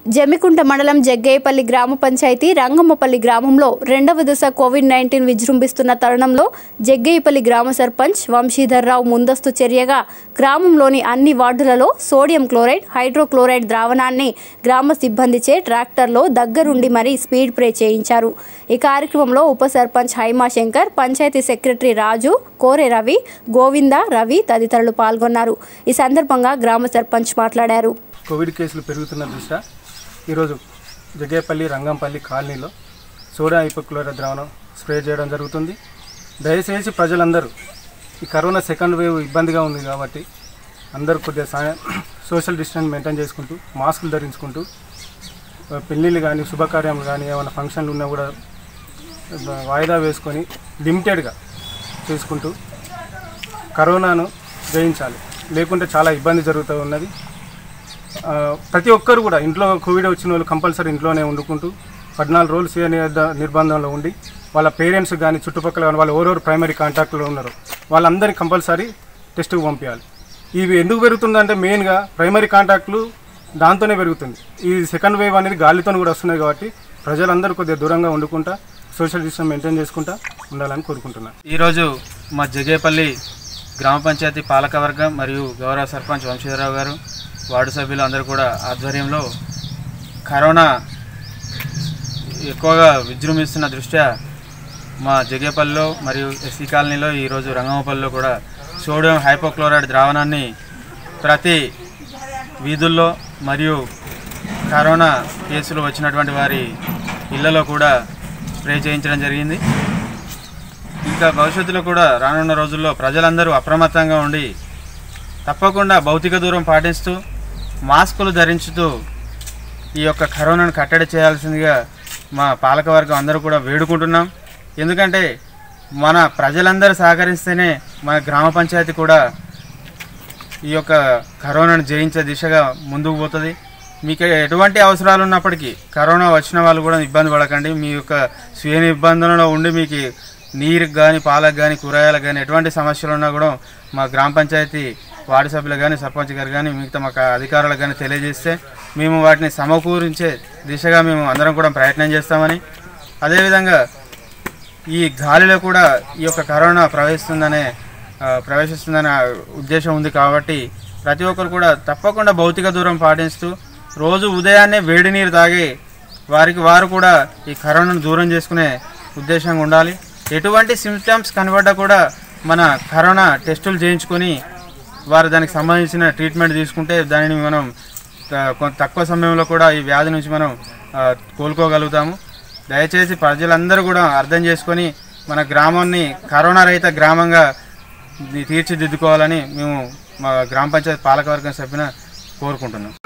జమ్మికుంట మండలం జగ్గయ్యపల్లి గ్రామ పంచాయతీ రంగమ్మపల్లి గ్రామంలో రెండవ దశ కోవిడ్ నైన్టీన్ విజృంభిస్తున్న తరుణంలో జగ్గయ్యపల్లి గ్రామ సర్పంచ్ వంశీధర్రావు ముందస్తు చర్యగా గ్రామంలోని అన్ని వార్డులలో సోడియం క్లోరైడ్ హైడ్రోక్లోరైడ్ ద్రావణాన్ని గ్రామ సిబ్బందిచే ట్రాక్టర్లో దగ్గరుండి మరీ స్పీడ్ ప్రే చేయించారు ఈ కార్యక్రమంలో ఉప సర్పంచ్ హైమా శంకర్ పంచాయతీ సెక్రటరీ రాజు కోరె రవి గోవింద రవి తదితరులు పాల్గొన్నారు ఈ సందర్భంగా గ్రామ సర్పంచ్ మాట్లాడారు కోవిడ్ కేసులు పెరుగుతున్న దృష్ట్యా ఈరోజు జగ్గేపల్లి రంగంపల్లి కాలనీలో సోడా హైపోక్లోరైడ్ ద్రావణం స్ప్రే చేయడం జరుగుతుంది దయచేసి ప్రజలందరూ ఈ కరోనా సెకండ్ వేవ్ ఇబ్బందిగా ఉంది కాబట్టి అందరూ కొద్దిగా సాయం సోషల్ డిస్టెన్స్ మెయింటైన్ చేసుకుంటూ మాస్కులు ధరించుకుంటూ ఆ, పెళ్ళిళ్ళు కానీ శుభకార్యం కానీ ఏమైనా ఫంక్షన్లు ఉన్నా కూడా ఆ, వాయిదా వేసుకొని లిమిటెడ్గా చేసుకుంటూ కరోనాను జయించాలి లేకుంటే చాలా ఇబ్బంది జరుగుతూ ఉన్నది ఆ, ప్రతి ఒక్కరు కూడా ఇంట్లో కోవిడ్ వచ్చిన వాళ్ళు కంపల్సరీ ఇంట్లోనే వండుకుంటూ పద్నాలుగు రోజులు స్వీయ నిర్ద- నిర్బంధంలో ఉండి వాళ్ళ పేరెంట్స్ కానీ చుట్టుపక్కల కానీ వాళ్ళు ఎవరెవరు ప్రైమరీ కాంటాక్ట్లో ఉన్నారో వాళ్ళందరినీ కంపల్సరీ టెస్ట్కి పంపించాలి ఇవి ఎందుకు పెరుగుతుందంటే మెయిన్గా ప్రైమరీ కాంటాక్ట్లు దాంతోనే పెరుగుతుంది ఈ సెకండ్ వేవ్ అనేది గాలితో కూడా వస్తున్నాయి కాబట్టి ప్రజలందరూ కొద్దిగా దూరంగా వండుకుంటా సోషల్ డిస్టెన్స్ మెయింటైన్ చేసుకుంటా ఉండాలని కోరుకుంటున్నాను ఈరోజు మా జగేపల్లి గ్రామ పంచాయతీ పాలకవర్గం మరియు గౌరవ సర్పంచ్ వంశీధరరావు గారు వార్డు సభ్యులు అందరూ కూడా ఆధ్వర్యంలో కరోనా ఎక్కువగా విజృంభిస్తున్న దృష్ట్యా మా జగేపల్లిలో మరియు ఎస్సీ కాలనీలో ఈరోజు రంగమపల్లిలో కూడా సోడియం హైపోక్లోరైడ్ ద్రావణాన్ని ప్రతి వీధుల్లో మరియు కరోనా కేసులు వచ్చినటువంటి వారి ఇళ్లలో కూడా స్ప్రే చేయించడం జరిగింది ఇంకా భవిష్యత్తులో కూడా రానున్న రోజుల్లో ప్రజలందరూ అప్రమత్తంగా ఉండి తప్పకుండా భౌతిక దూరం పాటిస్తూ మాస్కులు ధరించుతూ ఈ యొక్క కరోనాను కట్టడి చేయాల్సిందిగా మా పాలకవర్గం అందరూ కూడా వేడుకుంటున్నాం ఎందుకంటే మన ప్రజలందరూ సహకరిస్తేనే మన గ్రామ పంచాయతీ కూడా ఈ యొక్క కరోనాను జయించే దిశగా ముందుకు పోతుంది మీకు ఎటువంటి అవసరాలు ఉన్నప్పటికీ కరోనా వచ్చిన వాళ్ళు కూడా ఇబ్బంది పడకండి మీ యొక్క స్వీయ నిబంధనలో ఉండి మీకు నీరుకి కానీ పాలకు కానీ కూరగాయలకు కానీ ఎటువంటి సమస్యలు ఉన్నా కూడా మా గ్రామ పంచాయతీ వార్డు సభ్యులు కానీ సర్పంచ్ గారు కానీ మిగతా మాకు అధికారులకు కానీ తెలియజేస్తే మేము వాటిని సమకూరించే దిశగా మేము అందరం కూడా ప్రయత్నం చేస్తామని అదేవిధంగా ఈ గాలిలో కూడా ఈ యొక్క కరోనా ప్రవేశిస్తుందనే ఆ, ప్రవేశిస్తుందనే ఉద్దేశం ఉంది కాబట్టి ప్రతి ఒక్కరు కూడా తప్పకుండా భౌతిక దూరం పాటిస్తూ రోజు ఉదయాన్నే వేడి నీరు తాగి వారికి వారు కూడా ఈ కరోనాను దూరం చేసుకునే ఉద్దేశంగా ఉండాలి ఎటువంటి సిమ్టమ్స్ కనబడ్డా కూడా మన కరోనా టెస్టులు చేయించుకొని వారు దానికి సంబంధించిన ట్రీట్మెంట్ తీసుకుంటే దానిని మనం ఆ, కొంత తక్కువ సమయంలో కూడా ఈ వ్యాధి నుంచి మనం ఆ, కోలుకోగలుగుతాము దయచేసి ప్రజలందరూ కూడా అర్థం చేసుకొని మన గ్రామాన్ని కరోనా రహిత గ్రామంగా తీర్చిదిద్దుకోవాలని మేము మా గ్రామ పంచాయతీ పాలకవర్గం సభ్యున కోరుకుంటున్నాం